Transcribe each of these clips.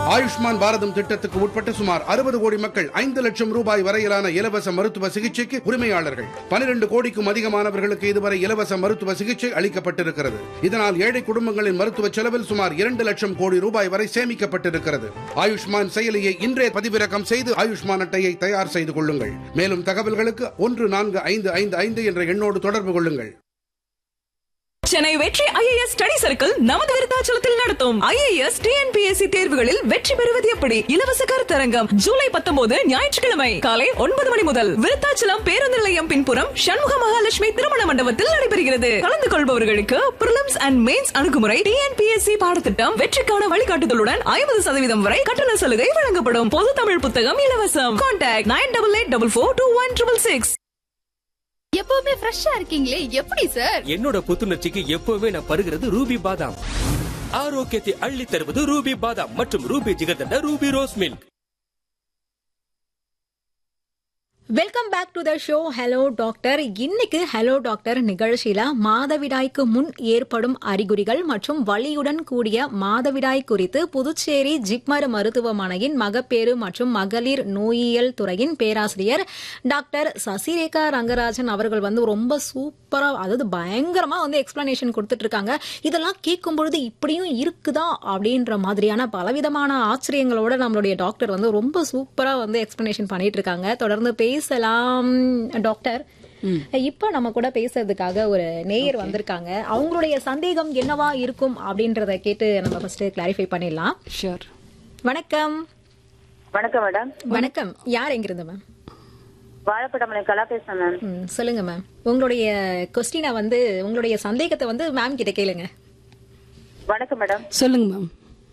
ஆயுஷ்மான் பாரதம் திட்டத்துக்கு உட்பட்ட சுமார் அறுபது கோடி மக்கள் ஐந்து லட்சம் ரூபாய் வரையிலான இலவச மருத்துவ சிகிச்சைக்கு உரிமையாளர்கள் பனிரெண்டு கோடிக்கும் அதிகமானவர்களுக்கு இதுவரை இலவச மருத்துவ சிகிச்சை அளிக்கப்பட்டிருக்கிறது இதனால் ஏழை குடும்பங்களின் மருத்துவ செலவில் சுமார் இரண்டு லட்சம் கோடி ரூபாய் வரை சேமிக்கப்பட்டிருக்கிறது ஆயுஷ்மான் செயலியை இன்றே பதிவிறக்கம் செய்து ஆயுஷ்மான் அட்டையை தயார் செய்து கொள்ளுங்கள் மேலும் தகவல்களுக்கு ஒன்று நான்கு ஐந்து ஐந்து ஐந்து என்ற எண்ணோடு தொடர்பு கொள்ளுங்கள் சென்னை வெற்றி ஐஏஎஸ் ஸ்டடி சர்க்கிள் நமது விருத்தாச்சலத்தில் நடத்தும் ஐஏஎஸ் டிஎன்பிஎஸ்சி தேர்வுகளில் வெற்றி பெறுவது எப்படி இலவச கருத்தரங்கம் ஜூலை பத்தொன்பது ஞாயிற்றுக்கிழமை காலை ஒன்பது மணி முதல் விருத்தாச்சலம் பேருந்து நிலையம் பின்புறம் சண்முக மகாலட்சுமி திருமண மண்டபத்தில் நடைபெறுகிறது கலந்து கொள்பவர்களுக்கு பிரிலிம்ஸ் அண்ட் மெயின்ஸ் அணுகுமுறை டிஎன்பிஎஸ்சி பாடத்திட்டம் வெற்றிக்கான வழிகாட்டுதலுடன் ஐம்பது சதவீதம் வரை கட்டண சலுகை வழங்கப்படும் பொது தமிழ் புத்தகம் இலவசம் contact nine double eight double four two one triple six எப்பவுமே ஃப்ரெஷ்ஷா இருக்கீங்களே எப்படி சார் என்னோட புத்துணர்ச்சிக்கு எப்பவுமே நான் பருகிறது ரூபி பாதாம் ஆரோக்கியத்தை அள்ளி தருவது ரூபி பாதாம் மற்றும் Ruby jigarthanda Ruby rose milk welcome back to the show hello doctor இன்னைக்கு ஹலோ டாக்டர் நிகழ்ச்சியில மாதவிடாய்க்கு முன் ஏற்படும் அறிகுறிகள் மற்றும் வலியுடன் கூடிய மாதவிடாய் குறித்து புதுச்சேரி ஜிப்மர் மருத்துவமனையின் மகப்பேறு மற்றும் மகளிர் நோயியல் துறையின் பேராசிரியர் டாக்டர் சசிரேகா ரங்கராஜன் அவர்கள் வந்து ரொம்ப சூப்பரா அதாவது பயங்கரமா வந்து எக்ஸ்பிளனேஷன் கொடுத்துட்டு இருக்காங்க இதெல்லாம் கேட்கும் பொழுது இப்படியும் இருக்குதா அப்படின்ற மாதிரியான பலவிதமான ஆச்சரியங்களோட நம்மளுடைய டாக்டர் வந்து ரொம்ப சூப்பரா வந்து எக்ஸ்பிளனேஷன் பண்ணிட்டு இருக்காங்க தொடர்ந்து பேசலாம் டாக்டர் இப்ப நம்ம கூட பேசுறதுக்காக ஒரு நேயர் வந்திருக்காங்க அவங்களுடைய சந்தேகம் என்னவா இருக்கும் அப்படின்றத கேட்டு நம்ம ஃபர்ஸ்ட் கிளாரிஃபை பண்ணிடலாம் ஷூர் வணக்கம் வணக்கம் மேடம் வணக்கம் யார் எங்கிருந்து மேம் வாழைப்பட்டமலை கலா பேசுறேன் மேம் ம், சொல்லுங்க மேம் உங்களுடைய கொஸ்டினை வந்து உங்களுடைய சந்தேகத்தை வந்து மேம் கிட்ட கேளுங்க வணக்கம் மேடம் சொல்லுங்க மேம்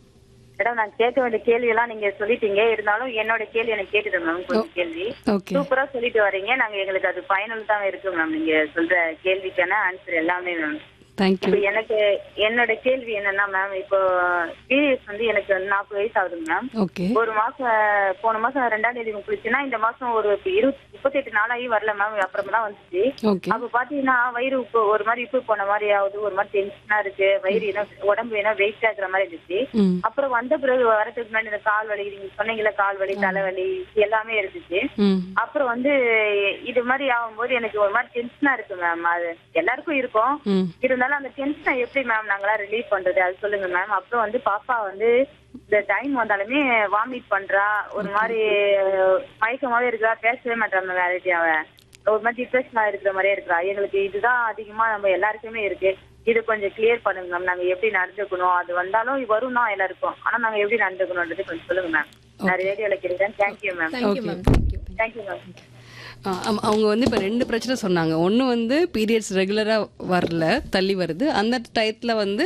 மேடம் நான் கேட்க வேண்டிய கேள்வி எல்லாம் நீங்க சொல்லிட்டீங்க இருந்தாலும் என்னோட கேள்வி எனக்கு கேட்டுது மேம் கொஞ்சம் கேள்வி ஓகே சூப்பரா சொல்லிட்டு வரீங்க நாங்க எங்களுக்கு அது ஃபைனல் தான் இருக்கு மேம் நீங்க சொல்ற கேள்விக்கான ஆன்சர் எல்லாமே மேம் தேங்க்யூ இப்போ எனக்கு என்னோட கேள்வி என்னன்னா மேம் இப்போ பீரியட்ஸ் வந்து எனக்கு நாற்பது வயசு ஆகுது மேம் ஓகே ஒரு மாசம் போன மாசம் ரெண்டாம் தேதி குளிச்சுன்னா இந்த மாசம் ஒரு இருபத்தி முப்பத்தெட்டு நாளாகி வரல மேம் அப்புறமா தான் வந்துச்சு ஓகே அப்ப பாத்தீங்கன்னா வயிறு உப்பு ஒரு மாதிரி உப்பு போன மாதிரி ஆகுது ஒரு மாதிரி டென்ஷனா இருக்கு வயிறு என்ன உடம்பு என்ன வெயிட் ஆகுற மாதிரி இருந்துச்சு ம் அப்புறம் வந்த பிறகு வரதுக்கு முன்னாடி இந்த கால் வலி நீங்க சொன்னீங்கல்ல கால் வலி தலைவலி இது எல்லாமே இருந்துச்சு ம் அப்புறம் வந்து இது மாதிரி ஆகும்போது எனக்கு ஒரு மாதிரி டென்ஷனா இருக்கு மேம் அது எல்லாருக்கும் இருக்கும் ம் இருந்தாலும் அந்த டென்ஷனை எப்படி மேம் நாங்களா ரிலீவ் பண்றது அது சொல்லுங்க மேம் அப்புறம் வந்து பாப்பா வந்து இந்த டைம் வந்தாலுமே வாமிட் பண்றா ஒரு மாதிரி அஹ், மயக்கமாவே இருக்கா பேசவே மாட்டாங்க வேலைக்கு அவ ஒரு மாதிரி டிப்ரெஷனா இருக்கிற மாதிரியே இருக்கா எங்களுக்கு இதுதான் அதிகமா நம்ம எல்லாருக்குமே இருக்கு இது கொஞ்சம் கிளியர் பண்ணுங்க மேம் நாங்க எப்படி நடந்துக்கணும் அது வந்தாலும் வரும் தான் எல்லாருக்கும் ஆனா நாங்க எப்படி நடந்துக்கணும்ன்றது கொஞ்சம் சொல்லுங்க மேம் நான் ரேடியோல கேட்கிறேன் thank you ma'am thank you ma'am thank you thank you ma'am ஆ, ஆமா, அவங்க வந்து இப்போ ரெண்டு பிரச்சனை சொன்னாங்க ஒன்று வந்து பீரியட்ஸ் ரெகுலராக வரல தள்ளி வருது அந்த டயத்தில் வந்து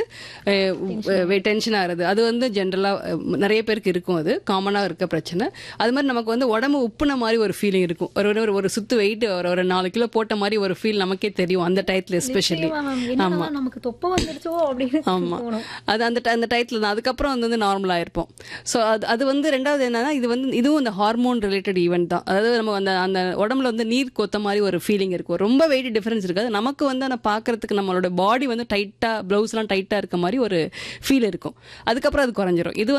டென்ஷன் ஆகுறது அது வந்து ஜென்ரலாக நிறைய பேருக்கு இருக்கும் அது காமனாக இருக்க பிரச்சனை அது மாதிரி நமக்கு வந்து உடம்பு உப்புன மாதிரி ஒரு ஃபீலிங் இருக்கும் ஒரு ஒரு ஒரு சுத்து வெயிட் ஒரு ஒரு நாலு கிலோ போட்ட மாதிரி ஒரு ஃபீல் நமக்கே தெரியும் அந்த டயத்தில் எஸ்பெஷலி என்னடா நமக்கு தொப்பை வந்துருச்சோ அப்படின்னு ஆமா தோணும். அது அந்த ti- அந்த டயத்தில் தான் அதுக்கப்புறம் வந்து வந்து நார்மலாக இருப்போம் ஸோ அது அது வந்து ரெண்டாவது என்னன்னா இது வந்து இதுவும் இந்த ஹார்மோன் ரிலேட்டட் ஈவெண்ட் தான் அதாவது நம்ம அந்த அந்த உடம்புல வந்து நீர் கொத்த மாதிரி ஒரு ஃபீலிங் இருக்கும் ரொம்ப வெயிட் டிஃபரன்ஸ் இருக்காது நமக்கு வந்து அந்த பார்க்கறதுக்கு நம்மளோட பாடி வந்து டைட்டாக ப்ளவுஸ்லாம் டைட்டாக இருக்க மாதிரி ஒரு ஃபீல் இருக்கும் அதுக்கப்புறம் அது குறைஞ்சிரும் இது